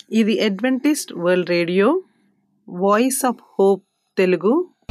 ఇది Adventist world radio voice of hope Telugu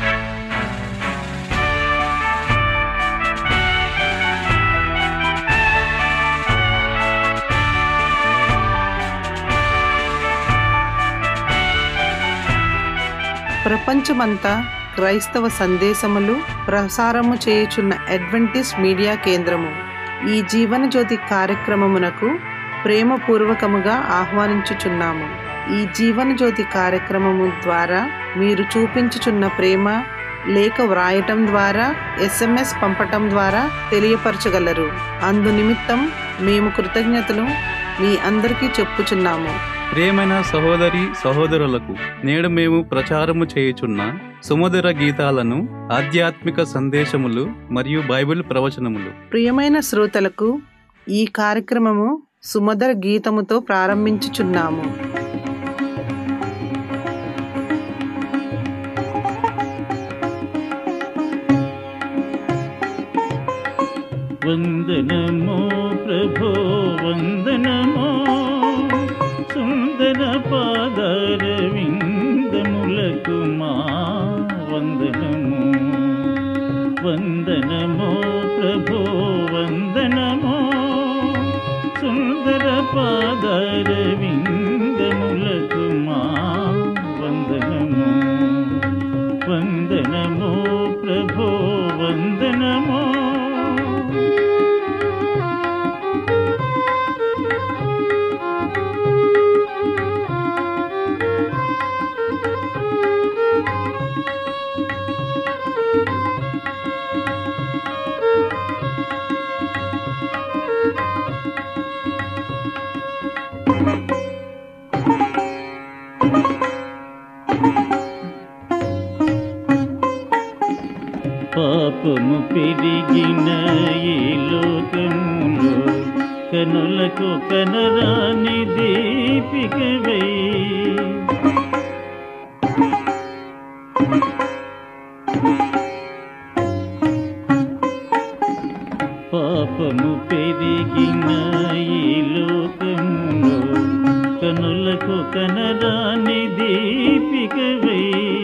ప్రపంచమంతా క్రైస్తవ సందేశములు ప్రసారము చేయుచున్న అడ్వెంటిస్ట్ మీడియా కేంద్రము ఈ జీవనజ్యోతి కార్యక్రమమునకు ప్రేమపూర్వకముగా ఆహ్వానించుచున్నాము ఈ జీవనజ్యోతి కార్యక్రమము ద్వారా మీరు చూపించుచున్న ప్రేమ లేఖ వ్రాయటం ద్వారా ఎస్ఎంఎస్ పంపటం ద్వారా తెలియపరచగలరు అందు నిమిత్తం మేము కృతజ్ఞతలు మీ అందరికీ చెప్పుచున్నాము ప్రియమైన సహోదరి సహోదరులకు నేడు మేము ప్రచారము చేయుచున్న సుమధుర గీతాలను ఆధ్యాత్మిక సందేశములు మరియు బైబిల్ ప్రవచనములు ప్రియమైన శ్రోతలకు ఈ కార్యక్రమము సుమధుర గీతముతో ప్రారంభించుచున్నాము వందనమో ప్రభో వందనమో సుందర పాదర విందములకు మా వందనము వందనమో ప్రభో వందనమో సుందర పాదర విందములకు మా వందనము వందనమో ప్రభో వందనమో పాపము పెరిగిన ఈ లోకములో కనులకు కనరాని దీపికవై పాపము పెరిగిన ఈ లోకములో కనులకు కనరాని దీపికవై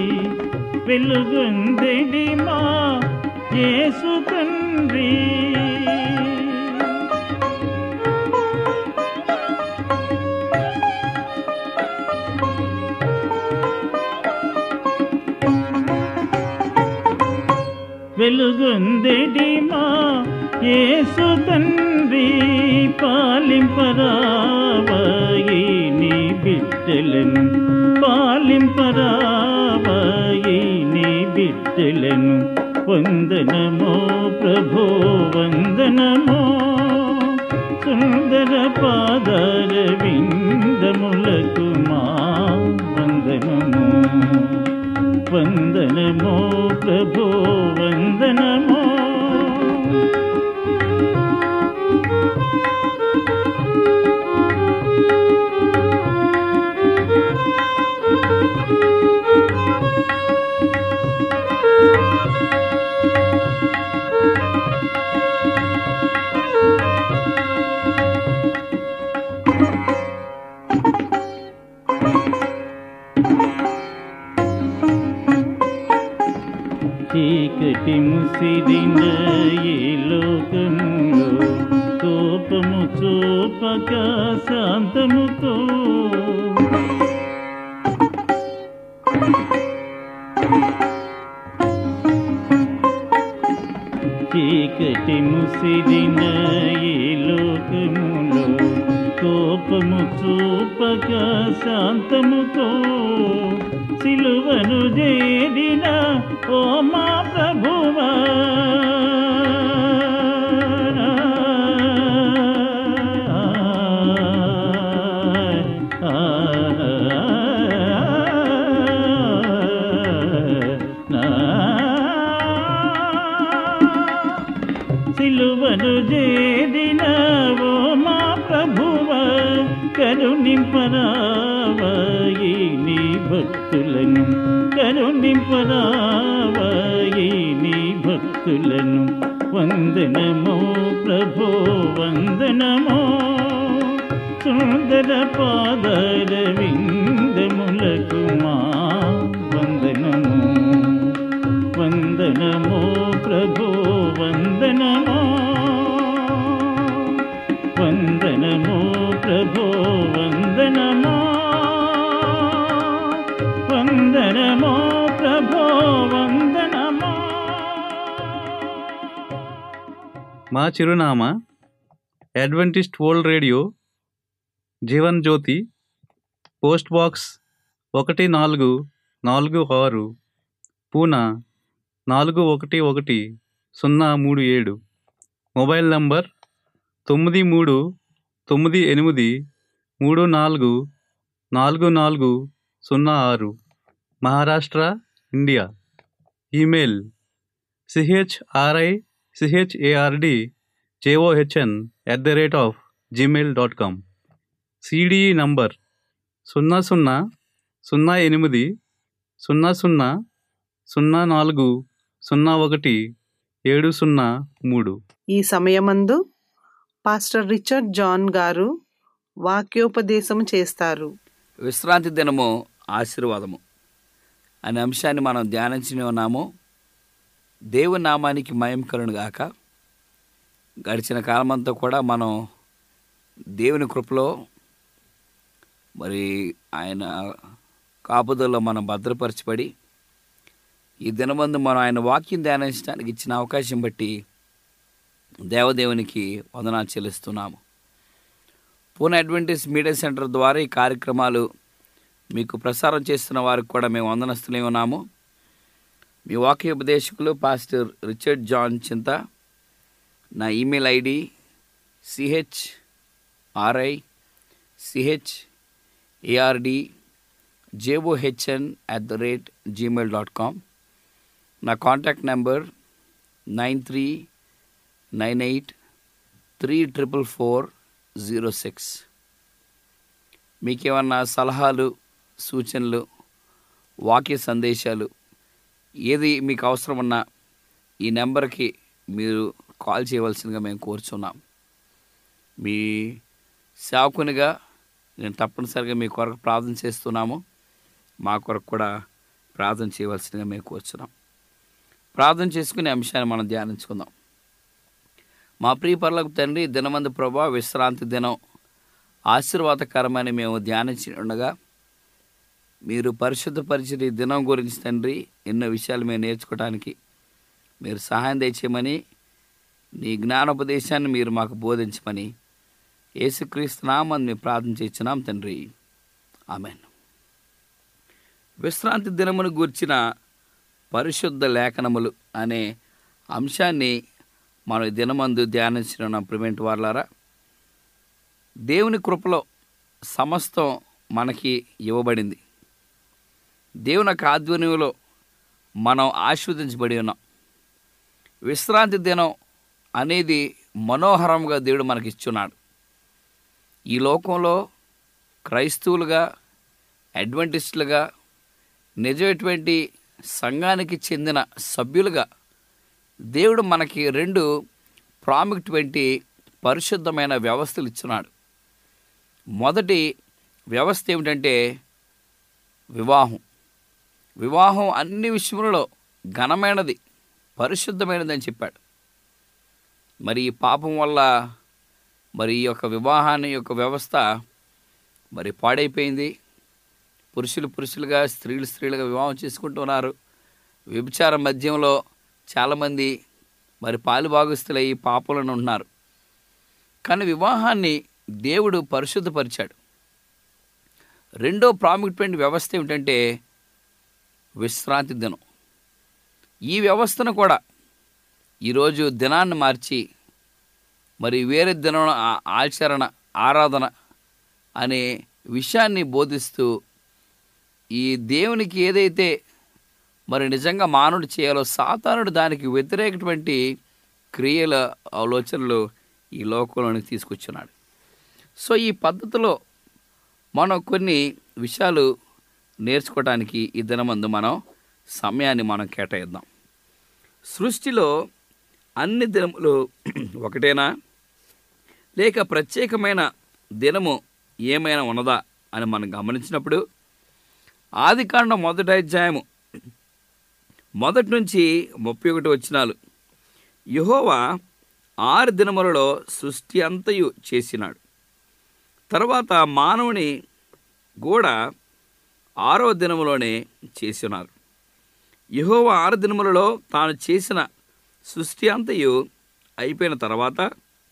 వెలుగొందెడి మా యేసు తండ్రి వెలుగొందెడి మా యేసు తండ్రి పాలింపరావాయి నీ బిడ్డలను పాలింపరావాయి నీ బిడ్డలను వందనమో ప్రభో వందనమో సుందర పాదర విందములకు మా వందనము వందనమో ప్రభో వందనమో చీకటి ముసిరిన ఈ లోకములో కోపము చూపక శాంతముతో చీకటి ముసిరిన ఈ లోకములో కోపము చూపక శాంతముతో సిలువను చేరిన ఓ మా ప్రభువా సిలువను చేరిన ఓ మా ప్రభువ కరుణింపరావాయి నీ భక్తులను కరుణింపరావాయి నీ భక్తులను వందనమో ప్రభో వందనమో సుందర పాదర విందములకు మా వందనము వందనము ప్రభు వందనము వందనము ప్రభు వందనము వందనము ప్రభు వందనము మా చిరునామా Adventist world radio Jeevan Jyothi post box ఒకటి నాలుగు నాలుగు ఆరు పూనా నాలుగు ఒకటి ఒకటి సున్నా మూడు ఏడు మొబైల్ నంబర్ తొమ్మిది మూడు తొమ్మిది ఎనిమిది మూడు నాలుగు నాలుగు నాలుగు సున్నా ఆరు Maharashtra India email CHRI CHARD JOHN at the rate of Gmail dot com CDE number సున్నా సున్నా సున్నా ఎనిమిది సున్నా సున్నా సున్నా నాలుగు సున్నా ఒకటి ఏడు సున్నా మూడు ఈ సమయమందు పాస్టర్ రిచర్డ్ జాన్ గారు వాక్యోపదేశం చేస్తారు విశ్రాంతి దినము ఆశీర్వాదము అనే అంశాన్ని మనం ధ్యానించి ఉన్నాము దేవుని నామానికి మయం కలును గాక గడిచిన కాలమంతా కూడా మనం దేవుని కృపలో మరి ఆయన కాపుదల్లో మనం భద్రపరచబడి ఈ దినమందు మనం ఆయన వాక్యం ధ్యానించడానికి ఇచ్చిన అవకాశం బట్టి దేవదేవునికి వందనాలు చెల్లిస్తున్నాము పూణె అడ్వెంటిస్ మీడియా సెంటర్ ద్వారా ఈ కార్యక్రమాలు మీకు ప్రసారం చేస్తున్న వారికి కూడా మేము వందనస్తులే ఉన్నాము మీ వాక్య ఉపదేశకులు పాస్టర్ రిచర్డ్ జాన్ చింత నా email ID CH RI CH ARD JOHN at the rate Gmail dot com నా contact number nine three nine eight three triple four zero six మీకేమన్నా సలహాలు సూచనలు వాక్య సందేశాలు ఏది మీకు అవసరం ఉన్నా ఈ నెంబర్కి మీరు కాల్ చేయవలసిందిగా మేము కోరుచున్నాం మీ సేవకునిగా నేను తప్పనిసరిగా మీ కొరకు ప్రార్థన చేస్తున్నాము మా కొరకు కూడా ప్రార్థన చేయవలసిందిగా మేము కోరుచున్నాం ప్రార్థన చేసుకునే అంశాన్ని మనం ధ్యానించుకుందాం మా ప్రియ పరులకు తండ్రి దినమందు ప్రభా విశ్రాంతి దినం ఆశీర్వాదకరమని మేము ధ్యానించి ఉండగా మీరు పరిశుద్ధపరిచిన ఈ దినం గురించి తండ్రి ఎన్నో విషయాలు మేము నేర్చుకోవడానికి మీరు సహాయం తెచ్చేయమని నీ జ్ఞానోపదేశాన్ని మీరు మాకు బోధించమని యేసుక్రీస్తు నామని మేము ప్రార్థన చేస్తున్నాం తండ్రి ఆమెన్ విశ్రాంతి దినమును గూర్చిన పరిశుద్ధ లేఖనములు అనే అంశాన్ని మనం ఈ దినమందు ధ్యానించిన ప్రివెంట్ వార్లారా దేవుని కృపలో సమస్తం మనకి ఇవ్వబడింది దేవుని యొక్క ఆధ్వర్యంలో మనం ఆస్వాదించబడి ఉన్నాం విశ్రాంతి దినం అనేది మనోహరంగా దేవుడు మనకి ఇచ్చున్నాడు ఈ లోకంలో క్రైస్తవులుగా అడ్వెంటిస్టులుగా నిజమైనటువంటి సంఘానికి చెందిన సభ్యులుగా దేవుడు మనకి రెండు ప్రాముఖ్యటువంటి పరిశుద్ధమైన వ్యవస్థలు ఇచ్చున్నాడు మొదటి వ్యవస్థ ఏమిటంటే వివాహం వివాహం అన్ని విషయములలో ఘనమైనది పరిశుద్ధమైనది అని చెప్పాడు మరి ఈ పాపం వల్ల మరి ఈ యొక్క వివాహాన్ని యొక్క వ్యవస్థ మరి పాడైపోయింది పురుషులు పురుషులుగా స్త్రీలు స్త్రీలుగా వివాహం చేసుకుంటున్నారు వ్యభిచార మధ్యంలో చాలామంది మరి పాలుభాగస్తులై ఈ పాపలను ఉన్నారు కానీ వివాహాన్ని దేవుడు పరిశుద్ధపరిచాడు రెండో ప్రాముఖ్యమైన వ్యవస్థ ఏమిటంటే విశ్రాంతి దినం ఈ వ్యవస్థను కూడా ఈరోజు దినాన్ని మార్చి మరి వేరే దినం ఆ- ఆచరణ ఆరాధన అనే విషయాన్ని బోధిస్తూ ఈ దేవునికి ఏదైతే మరి నిజంగా మానవుడు చేయాలో సాతానుడు దానికి వ్యతిరేకటువంటి క్రియల ఆలోచనలు ఈ లోకంలోనికి తీసుకొచ్చున్నాడు సో ఈ పద్ధతిలో మనం కొన్ని విషయాలు నేర్చుకోవడానికి ఈ దినమందు మనం సమయాన్ని మనం కేటాయిద్దాం సృష్టిలో అన్ని దినములు ఒకటేనా లేక ప్రత్యేకమైన దినము ఏమైనా ఉన్నదా అని మనం గమనించినప్పుడు ఆది కాండం మొదటి అధ్యాయము మొదటి నుంచి ముప్పై ఒకటి వచ్చినాలు యహోవా ఆరు దినములలో సృష్టి అంతయు చేసినాడు తర్వాత మానవుని కూడా ఆరో దినములోనే చేసినారు యహోవా ఆరు దినములలో తాను చేసిన సృష్టి అంతయు అయిపోయిన తర్వాత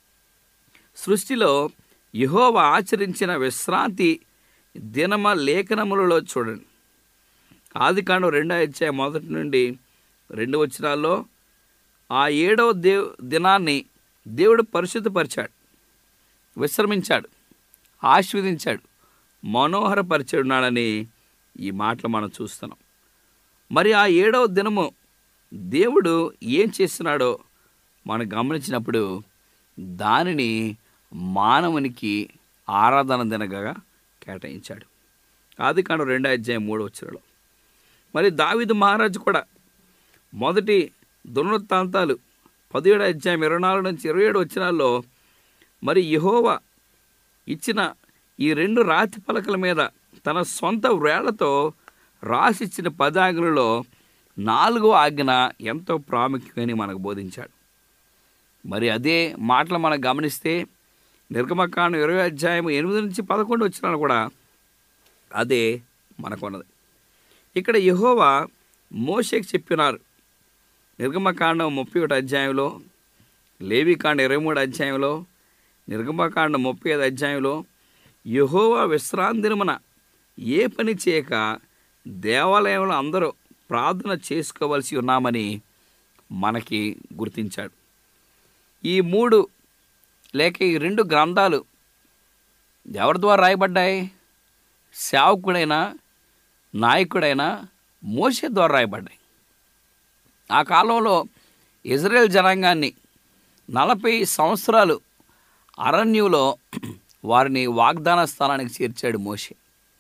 సృష్టిలో యహోవా ఆచరించిన విశ్రాంతి దినమ లేఖనములలో చూడండి ఆదికాండం రెండో అధ్యాయం మొదటి నుండి రెండు వచనాల్లో ఆ ఏడవ దేవ్ దినాన్ని దేవుడు పరిశుద్ధపరిచాడు విశ్రమించాడు ఆస్వాదించాడు మనోహరపరిచాడున్నాడని ఈ మాటలు మనం చూస్తున్నాం మరి ఆ ఏడవ దినము దేవుడు ఏం చేస్తున్నాడో మనం గమనించినప్పుడు దానిని మానవునికి ఆరాధన దినగా కేటాయించాడు ఆది కాండం రెండో అధ్యాయం మూడో వచ్చరలో మరి దావిదు మహారాజు కూడా మొదటి దుర్నృత్తాంతాలు పదిహేడు అధ్యాయం ఇరవై నాలుగు నుంచి ఇరవై ఏడు వచ్చినాల్లో మరి యహోవా ఇచ్చిన ఈ రెండు రాతి పలకల మీద తన సొంత వేళ్లతో రాసిచ్చిన పదాజ్ఞలలో నాలుగో ఆజ్ఞ ఎంతో ప్రాముఖ్యమని మనకు బోధించాడు మరి అదే మాటలు మనం గమనిస్తే నిర్గమకాండం ఇరవై అధ్యాయం ఎనిమిది నుంచి పదకొండు వచ్చినా కూడా అదే మనకున్నది ఇక్కడ యహోవా మోషేకి చెప్పినారు నిర్గమకాండం ముప్పై ఒకటి అధ్యాయంలో లేవికాండ ఇరవై మూడు అధ్యాయంలో నిర్గమకాండం ముప్పై ఐదు అధ్యాయంలో యహోవా విశ్రాంతినమున ఏ పని చేయక దేవాలయంలో అందరూ ప్రార్థన చేసుకోవలసి ఉన్నామని మనకి గుర్తించాడు ఈ మూడు లేక ఈ రెండు గ్రంథాలు ఎవరి ద్వారా రాయబడ్డాయి సేవకుడైనా నాయకుడైనా మోసే ద్వారా రాయబడ్డాయి ఆ కాలంలో ఇజ్రాయెల్ జనాంగాన్ని నలభై సంవత్సరాలు అరణ్యంలో వారిని వాగ్దాన స్థానానికి చేర్చాడు మోషే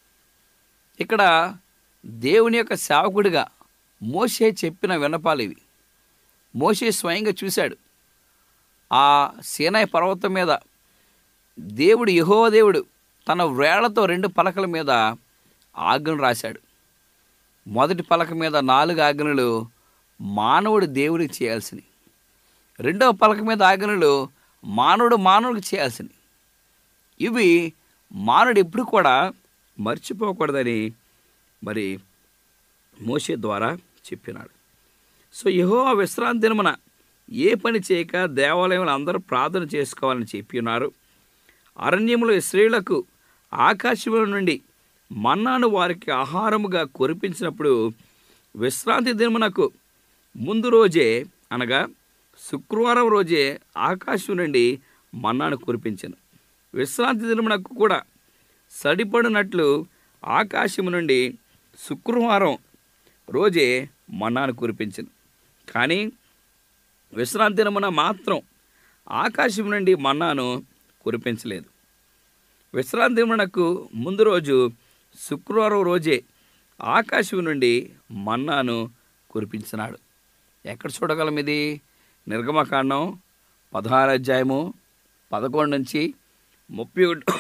ఇక్కడ దేవుని యొక్క సేవకుడిగా మోషే చెప్పిన వినపాలు ఇవి మోషే స్వయంగా చూశాడు ఆ సీనాయి పర్వతం మీద దేవుడు యహో దేవుడు తన వేళ్లతో రెండు పలకల మీద ఆజ్ఞలు రాశాడు మొదటి పలక మీద నాలుగు ఆజ్ఞలు మానవుడు దేవుడికి చేయాల్సినవి రెండవ పలక మీద ఆజ్ఞలు మానవుడు మానవుడికి చేయాల్సినవి ఇవి మానవుడు ఎప్పుడు కూడా మర్చిపోకూడదని మరి మోషే ద్వారా చెప్పినాడు సో యహో విశ్రాంతి దినమున ఏ పని చేయక దేవాలయంలో అందరూ ప్రార్థన చేసుకోవాలని చెప్పినారు అరణ్యములో స్త్రీలకు ఆకాశముల నుండి మన్నాను వారికి ఆహారముగా కురిపించినప్పుడు విశ్రాంతి దినమునకు ముందు రోజే అనగా శుక్రవారం రోజే ఆకాశం నుండి మన్నాను కురిపించను విశ్రాంతి దినమునకు కూడా సడిపడినట్లు ఆకాశము నుండి శుక్రవారం రోజే మన్నాను కురిపించను కానీ విశ్రాంతి దినమున మాత్రం ఆకాశం నుండి మన్నాను కురిపించలేదు విశ్రాంతి దినమునకు ముందు రోజు శుక్రవారం రోజే ఆకాశం నుండి మన్నాను కురిపించినాడు ఎక్కడ చూడగలం ఇది నిర్గమకాండం పదహారు అధ్యాయము పదకొండు నుంచి ముప్పై ఒకటి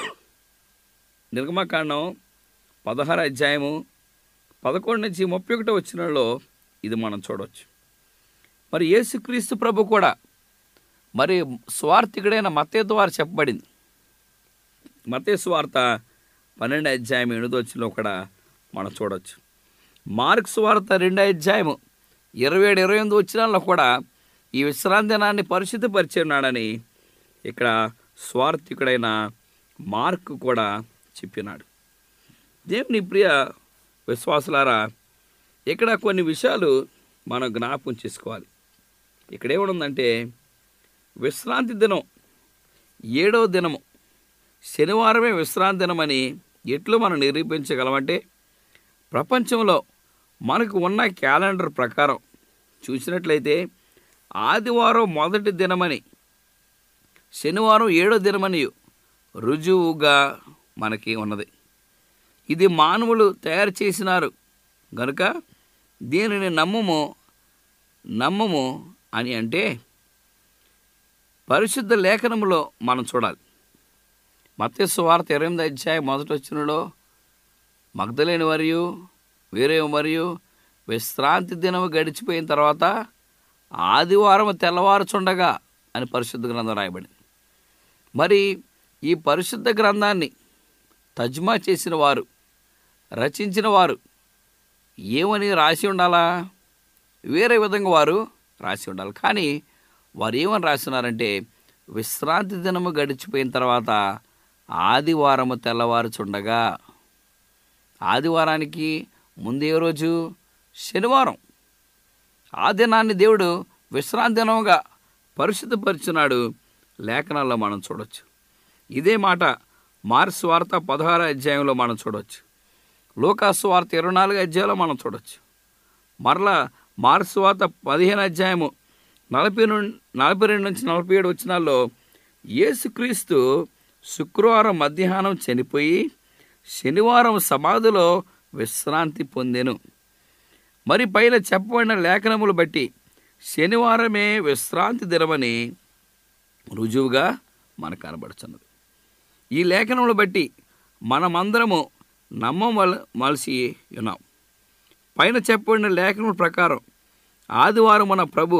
నిర్గమకాండం పదహారు అధ్యాయము పదకొండు నుంచి ముప్పై ఒకటి వచ్చినలో ఇది మనం చూడవచ్చు మరి యేసుక్రీస్తు ప్రభు కూడా మరి స్వార్థికుడైన మతే ద్వారా చెప్పబడింది మతే స్వార్థ పన్నెండు అధ్యాయం ఎనిమిది వచ్చిలో కూడా మనం చూడవచ్చు మార్క్ స్వార్థ రెండో అధ్యాయము ఇరవై ఏడు ఇరవై ఎనిమిది వచ్చినాల్లో కూడా ఈ విశ్రాంతి దినాన్ని పరిశుద్ధపరిచి ఉన్నాడని ఇక్కడ స్వార్థికుడైన మార్క్ కూడా చెప్పినాడు దేవుని ప్రియ విశ్వాసులారా ఇక్కడ కొన్ని విషయాలు మనం జ్ఞాపకం చేసుకోవాలి ఇక్కడ ఏమనుందంటే విశ్రాంతి దినం ఏడవ దినము శనివారమే విశ్రాంతి దినమని ఎట్లు మనం నిరూపించగలమంటే ప్రపంచంలో మనకు ఉన్న క్యాలెండర్ ప్రకారం చూసినట్లయితే ఆదివారం మొదటి దినమని శనివారం ఏడో దినమని రుజువుగా మనకి ఉన్నది ఇది మానవులు తయారు చేసినారు గనుక దీనిని నమ్మము నమ్మము అని అంటే పరిశుద్ధ లేఖనములో మనం చూడాలి మత్స్సు వార్త ఇరవై ఎనిమిది అధ్యాయం మొదటి వచ్చినలో మగ్ధలేని మరియు వేరే మరియు విశ్రాంతి దినము గడిచిపోయిన తర్వాత ఆదివారం తెల్లవారుచుండగా అని పరిశుద్ధ గ్రంథం రాయబడింది మరి ఈ పరిశుద్ధ గ్రంథాన్ని తర్జుమా చేసిన వారు రచించిన వారు ఏమని రాసి ఉండాలా వేరే విధంగా వారు రాసి ఉండాలి కానీ వారు ఏమని రాస్తున్నారంటే విశ్రాంతి దినము గడిచిపోయిన తర్వాత ఆదివారము తెల్లవారుచుండగా ఆదివారానికి ముందే రోజు శనివారం ఆ దినాన్ని దేవుడు విశ్రాంతి దినముగా పరిశుద్ధపరిచినాడు లేఖనాల్లో మనం చూడొచ్చు ఇదే మాట మార్స్ వార్త పదహారు అధ్యాయంలో మనం చూడవచ్చు లోకాసు వార్త ఇరవై నాలుగు అధ్యాయంలో మనం చూడొచ్చు మరలా మార్స్ వార్త పదిహేను అధ్యాయము నలభై నుండి నలభై రెండు నుంచి నలభై ఏడు వచ్చినాల్లో యేసుక్రీస్తు శుక్రవారం మధ్యాహ్నం చనిపోయి శనివారం సమాధిలో విశ్రాంతి పొందెను మరి పైన చెప్పబడిన లేఖనములు బట్టి శనివారమే విశ్రాంతి దినమని రుజువుగా మనకు కనబడుతున్నది ఈ లేఖనములు బట్టి మనమందరము నమ్మవల మలసి ఉన్నాం పైన చెప్పబడిన లేఖనముల ప్రకారం ఆదివారం మన ప్రభు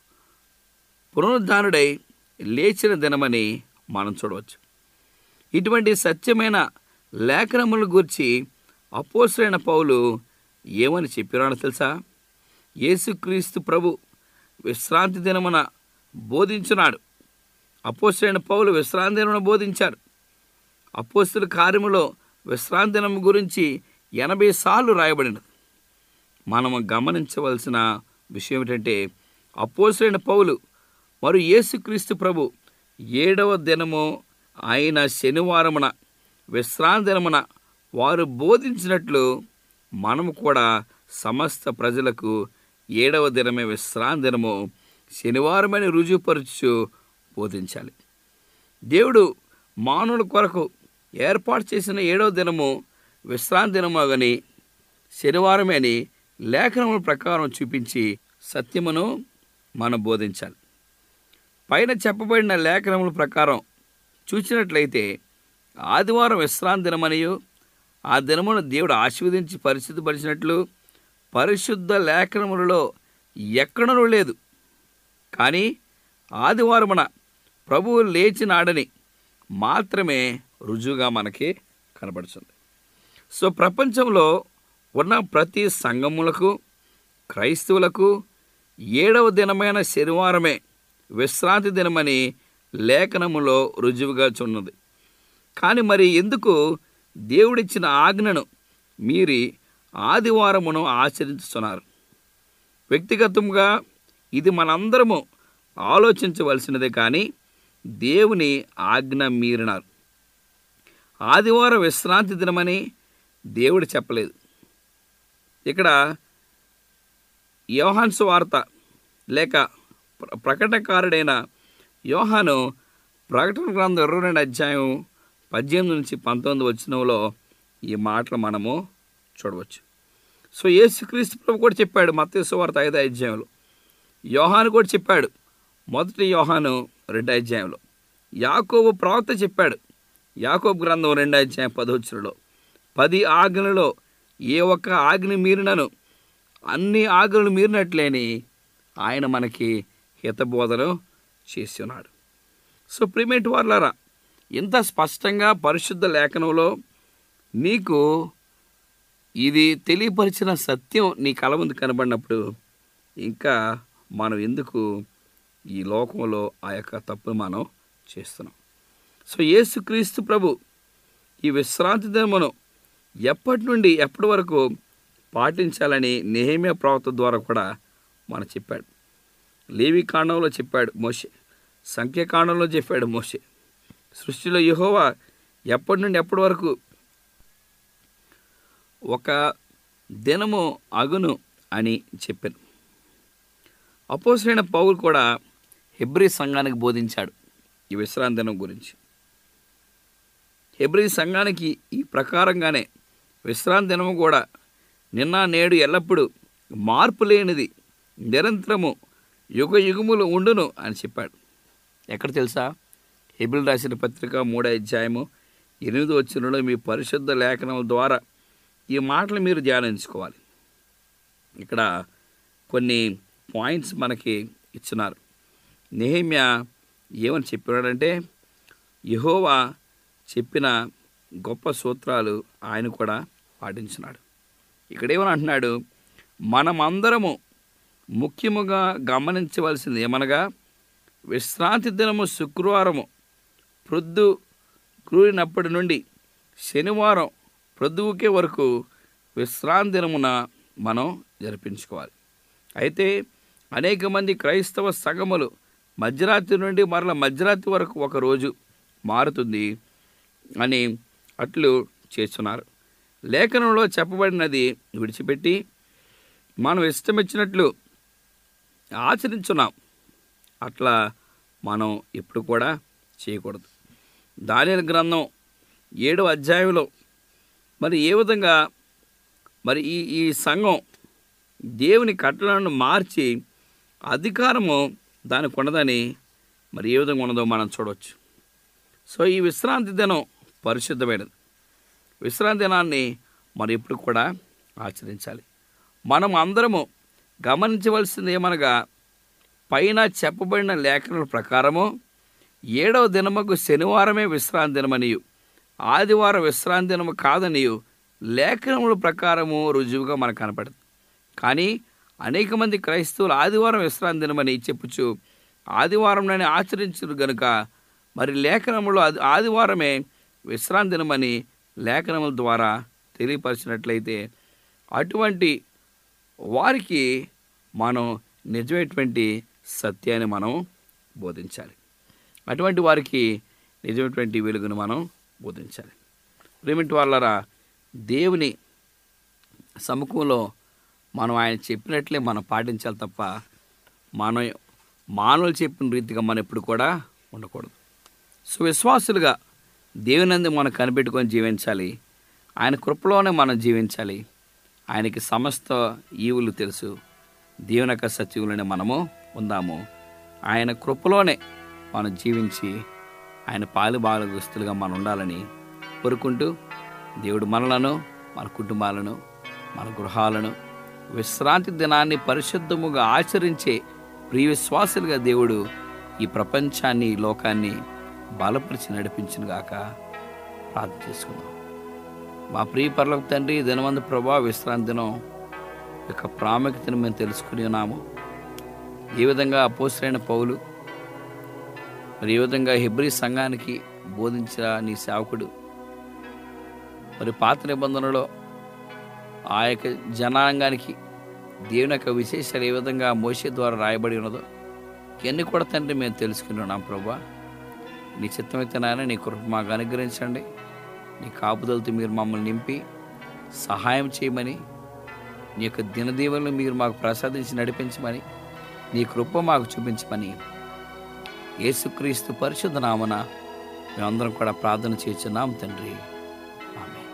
పునరుద్ధానుడై లేచిన దినమని మనం చూడవచ్చు ఇటువంటి సత్యమైన లేఖనముల గురించి అపోసరైన పౌలు ఏమని చెప్పినాడో తెలుసా యేసుక్రీస్తు ప్రభు విశ్రాంతి దినమున బోధించున్నాడు అపోసరైన పౌలు విశ్రాంతి దినమున బోధించాడు అపోస్తుల కార్యములో విశ్రాంతి దినం గురించి ఎనభై సార్లు రాయబడినది మనము గమనించవలసిన విషయం ఏంటంటే అపోసరైన పౌలు మరియు యేసుక్రీస్తు ప్రభు ఏడవ దినము ఆయన శనివారమున విశ్రాంతి దినమున వారు బోధించినట్లు మనము కూడా సమస్త ప్రజలకు ఏడవ దినమే విశ్రాంతి దినము శనివారమని రుజువుపరచు బోధించాలి దేవుడు మానవుల కొరకు ఏర్పాటు చేసిన ఏడవ దినము విశ్రాంతి దినము అని శనివారమే అని లేఖనముల ప్రకారం చూపించి సత్యమును మనం బోధించాలి పైన చెప్పబడిన లేఖనముల ప్రకారం చూసినట్లయితే ఆదివారం విశ్రాంతి దినమనియు ఆ దినమును దేవుడు ఆశీర్వదించి పరిశుద్ధపరిచినట్లు పరిశుద్ధ లేఖనములలో ఎక్కడనూ లేదు కానీ ఆదివారమున ప్రభువు లేచినాడని మాత్రమే రుజువుగా మనకి కనబడుతుంది సో ప్రపంచంలో ఉన్న ప్రతి సంఘములకు క్రైస్తవులకు ఏడవ దినమైన శనివారమే విశ్రాంతి దినమని లేఖనములో రుజువుగా చున్నది కానీ మరి ఎందుకు దేవుడిచ్చిన ఆజ్ఞను మీరి ఆదివారమును ఆచరించుతున్నారు వ్యక్తిగతంగా ఇది మనందరము ఆలోచించవలసినదే కానీ దేవుని ఆజ్ఞ మీరినారు ఆదివారం విశ్రాంతి దినమని దేవుడు చెప్పలేదు ఇక్కడ యోహాన్స్ వార్త లేక ప్ర- ప్రకటనకారుడైన యోహాను ప్రకటన గ్రంథం ఇరవై రెండు అధ్యాయం పద్దెనిమిది నుంచి పంతొమ్మిది వచ్చినంలో ఈ మాటలు మనము చూడవచ్చు సో యేసుక్రీస్తు ప్రభు కూడా చెప్పాడు మత్తయి వార్త ఐదో అధ్యాయంలో యోహాను కూడా చెప్పాడు మొదటి యోహాను రెండో అధ్యాయంలో యాకోబు ప్రవక్త చెప్పాడు యాకోబు గ్రంథం రెండో అధ్యాయం పదవచ్చులలో పది ఆజ్ఞలలో ఏ ఒక్క ఆజ్ఞ మీరినను అన్ని ఆజ్ఞలు మీరినట్లేని ఆయన మనకి హితబోధను చేస్తున్నాడు సో ప్రిమేట్ వార్లారా ఇంత స్పష్టంగా పరిశుద్ధ లేఖనంలో నీకు ఇది తెలియపరిచిన సత్యం నీ కళ ముందు కనబడినప్పుడు ఇంకా మనం ఎందుకు ఈ లోకంలో ఆ యొక్క తప్పును మనం చేస్తున్నాం సో యేసుక్రీస్తు ప్రభు ఈ విశ్రాంతి దినమును ఎప్పటి నుండి ఎప్పటి వరకు పాటించాలని నేహమ్య ప్రవక్త ద్వారా కూడా మన చెప్పాడు లేవి కాండంలో చెప్పాడు మోషే సంఖ్యాకాండంలో చెప్పాడు మోషే సృష్టిలో యెహోవా ఎప్పటి నుండి ఎప్పటి వరకు ఒక దినము అగును అని చెప్పాను అపోసరైన పౌలు కూడా హెబ్రీ సంఘానికి బోధించాడు ఈ విశ్రాంతి దినం గురించి హెబ్రీ సంఘానికి ఈ ప్రకారంగానే విశ్రాంతి దినము కూడా నిన్న నేడు ఎల్లప్పుడూ మార్పు లేనిది నిరంతరము యుగ యుగములు ఉండును అని చెప్పాడు ఎక్కడ తెలుసా హెబిల్ రాసిన పత్రిక మూడో అధ్యాయము ఎనిమిది వచ్చినలో మీ పరిశుద్ధ లేఖనముల ద్వారా ఈ మాటలు మీరు ధ్యానించుకోవాలి ఇక్కడ కొన్ని పాయింట్స్ మనకి ఇచ్చినారు నెహమ్య ఏమని చెప్పాడంటే యహోవా చెప్పిన గొప్ప సూత్రాలు ఆయన కూడా పాటించినాడు ఇక్కడ ఏమని అంటున్నాడు మనమందరము ముఖ్యముగా గమనించవలసింది ఏమనగా విశ్రాంతి దినము శుక్రవారము ప్రొద్దు క్రూరినప్పటి నుండి శనివారం ప్రొద్దుకే వరకు విశ్రాంతి దినమున మనం జరిపించుకోవాలి అయితే అనేక మంది క్రైస్తవ సంఘములు మధ్యరాత్రి నుండి మరల మధ్యరాత్రి వరకు ఒక రోజు మారుతుంది అని అట్లు చేస్తున్నారు లేఖనంలో చెప్పబడినది విడిచిపెట్టి మనం ఇష్టమిచ్చినట్లు ఆచరించున్నాం అట్లా మనం ఎప్పుడు కూడా చేయకూడదు దానియల గ్రంథం ఏడవ అధ్యాయంలో మరి ఏ విధంగా మరి ఈ ఈ సంఘం దేవుని కట్టలను మార్చి అధికారము దానికి ఉన్నదని మరి ఏ విధంగా ఉన్నదో మనం చూడవచ్చు సో ఈ విశ్రాంతి దినం పరిశుద్ధమైనది విశ్రాంతి దినాన్ని మరి ఎప్పుడు కూడా ఆచరించాలి మనం అందరము గమనించవలసింది ఏమనగా పైన చెప్పబడిన లేఖనాల ప్రకారము ఏడవ దినముకు శనివారమే విశ్రాంతి దినమనియు ఆదివారం విశ్రాంతి దినము కాదనియు లేఖనముల ప్రకారము రుజువుగా మనకు కనపడుతుంది కానీ అనేక మంది క్రైస్తవులు ఆదివారం విశ్రాంతి దినమని చెప్పుచు ఆదివారంలోనే ఆచరించరు గనుక మరి లేఖనములు ఆది ఆదివారమే విశ్రాంతి దినమని లేఖనముల ద్వారా తెలియపరిచినట్లయితే అటువంటి వారికి మనం నిజమైనటువంటి సత్యాన్ని మనం బోధించాలి అటువంటి వారికి నిజమైనటువంటి వెలుగును మనం బోధించాలి ప్రేమిటి వాళ్ళరా దేవుని సముఖంలో మనం ఆయన చెప్పినట్లే మనం పాటించాలి తప్ప మనం మానవులు చెప్పిన రీతిగా మనం ఎప్పుడు కూడా ఉండకూడదు సో విశ్వాసులుగా దేవునందు మనం కనిపెట్టుకొని జీవించాలి ఆయన కృపలోనే మనం జీవించాలి ఆయనకి సమస్త ఈవులు తెలుసు దేవుని యొక్క సచివులనే మనము ఉందాము ఆయన కృపలోనే మనం జీవించి ఆయన పాలు బాలగుస్తులుగా మనం ఉండాలని కోరుకుంటూ దేవుడు మనలను మన కుటుంబాలను మన గృహాలను విశ్రాంతి దినాన్ని పరిశుద్ధముగా ఆచరించే ప్రియ విశ్వాసులుగా దేవుడు ఈ ప్రపంచాన్ని ఈ లోకాన్ని బలపరిచి నడిపించిన గాక ప్రార్థన చేసుకుందాం మా ప్రియ పర్లకు తండ్రి ఈ దినమందు ప్రభా విశ్రాంతి దినం యొక్క ప్రాముఖ్యతను మేము తెలుసుకుని ఉన్నాము ఏ విధంగా అపోసరైన పౌలు మరి ఏ విధంగా హెబ్రి సంఘానికి బోధించిన నీ సేవకుడు మరి పాత నిబంధనలో ఆ యొక్క జనాంగానికి దేవుని యొక్క విశేషాలు ఏ విధంగా మోసే ద్వారా రాయబడి ఉన్నదో ఇవన్నీ కూడా తండ్రి మేము తెలుసుకుని ఉన్నాం ప్రభా నీ చిత్తమైతే నాయన నీ కృప మాకు అనుగ్రహించండి నీ కాపుదలతో మీరు మమ్మల్ని నింపి సహాయం చేయమని నీ యొక్క దినదీవులను మీరు మాకు ప్రసాదించి నడిపించమని నీ కృప మాకు చూపించమని యేసుక్రీస్తు పరిశుద్ధ నామన మేమందరం కూడా ప్రార్థన చేస్తున్నాం తండ్రి ఆమె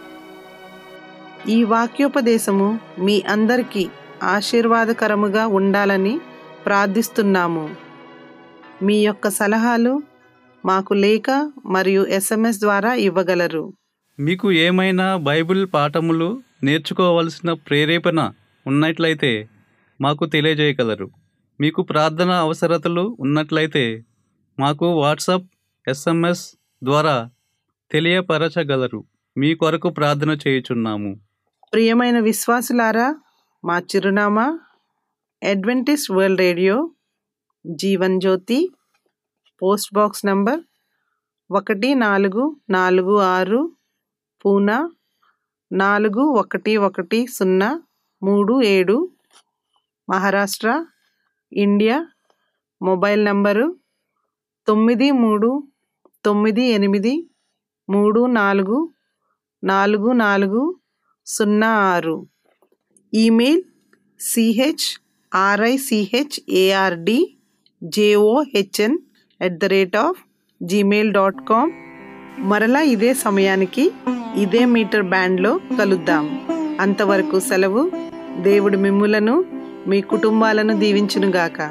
ఈ వాక్యోపదేశము మీ అందరికీ ఆశీర్వాదకరముగా ఉండాలని ప్రార్థిస్తున్నాము మీ యొక్క సలహాలు మాకు లేఖ మరియు ఎస్ఎంఎస్ ద్వారా ఇవ్వగలరు మీకు ఏమైనా బైబిల్ పాఠములు నేర్చుకోవలసిన ప్రేరేపణ ఉన్నట్లయితే మాకు తెలియజేయగలరు మీకు ప్రార్థన అవసరతలు ఉన్నట్లయితే మాకు వాట్సాప్ ఎస్ఎంఎస్ ద్వారా తెలియపరచగలరు మీ కొరకు ప్రార్థన చేయుచున్నాము ప్రియమైన విశ్వాసులారా మా చిరునామా Adventist world radio Jeevan Jyothi post box number ఒకటి నాలుగు నాలుగు ఆరు పూనా నాలుగు ఒకటి ఒకటి సున్నా మూడు ఏడు మహారాష్ట్ర ఇండియా మొబైల్ నంబరు తొమ్మిది మూడు తొమ్మిది ఎనిమిది మూడు నాలుగు నాలుగు నాలుగు సున్నా ఆరు email C H R I C H A R D J O H N at the rate of Gmail dot com మరలా ఇదే సమయానికి ఇదే మీటర్ బ్యాండ్లో కలుద్దాం అంతవరకు సెలవు దేవుడు మిమ్ములను మీ కుటుంబాలను దీవించునుగాక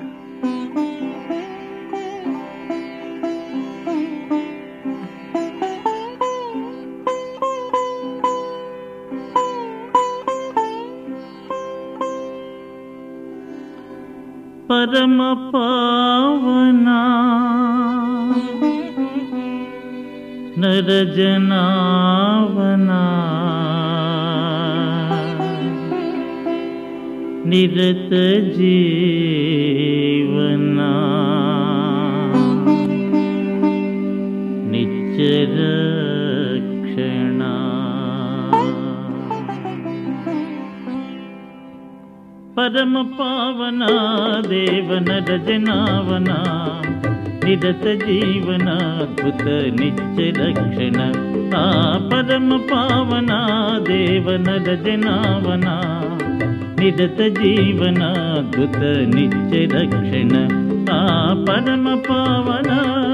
పరమ పావనా నరజనావనా నిరత జీవనా నిత్యరక్షణ పరమ పావన దేవన రజనావన నిరత జీవన అద్భుత నిత్య రక్షణ ఆ పరమ పావన దేవన రజనావన నిరత జీవన అద్భుత నిత్య రక్షణ ఆ పరమ పావన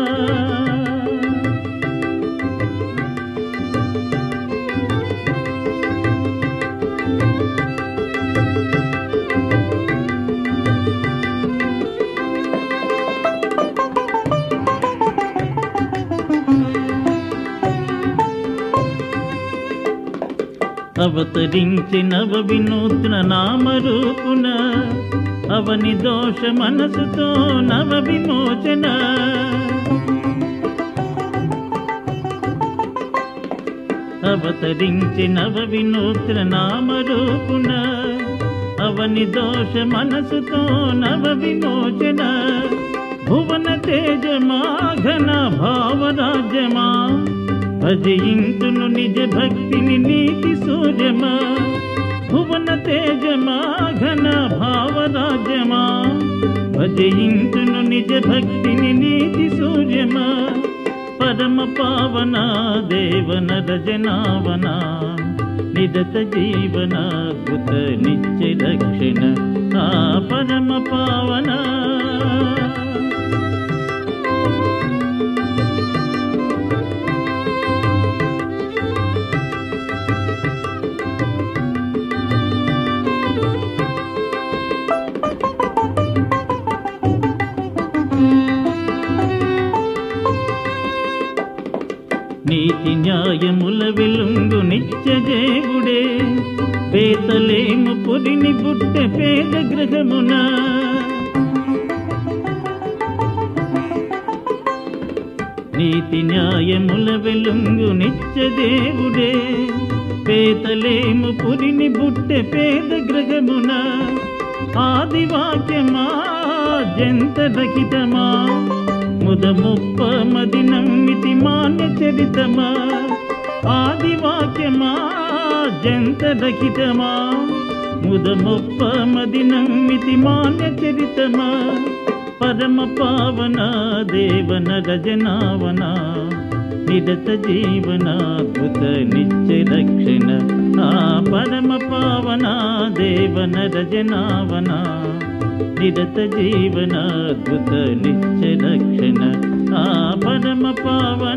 అవతరించి నవ వినూత్న నామరూపున అవని దోష మనసుతో నవ విమోచన అవతరించి నవ వినూత్న నామరూపున అవని దోష మనసుతో నవ విమోచన భువన తేజమా ఘన భావరాజ్యమా భజయింతును నిజ భక్తిని నీతి సూర్యమా భువన తేజమా ఘన భావరాజ్యమా భజయింతును నిజ భక్తిని నీతి సూర్యమా పరమ పావన దేవన రజనావన నిరత జీవన అద్భుత నిత్య రక్షణ ఆ పరమ పావన నీతి న్యాయముల వెలుంగు నిత్య దేవుడే పేతలేము పురిని బుట్టె పేద గృహమున నీతి న్యాయముల వెలుంగు నిత్య దేవుడే పేతలేము పురిని బుట్టె పేద గృహమున ఆదివాక్యమా జంత రహితమా ముద ముప్ప మది నమ్మితి మాన్య చరితమా ఆదివాక్యమా జంత రహితమా ముద ముప్ప మది నమ్మితి మాన్య చరితమా పరమ పావన దేవన రజనావన నిరత జీవన అద్భుత నిత్య రక్షణ ఆ పరమ పావన దేవన రజనావన నిరత జీవన అద్భుత నిత్య రక్షణ ఆ పరమ పావన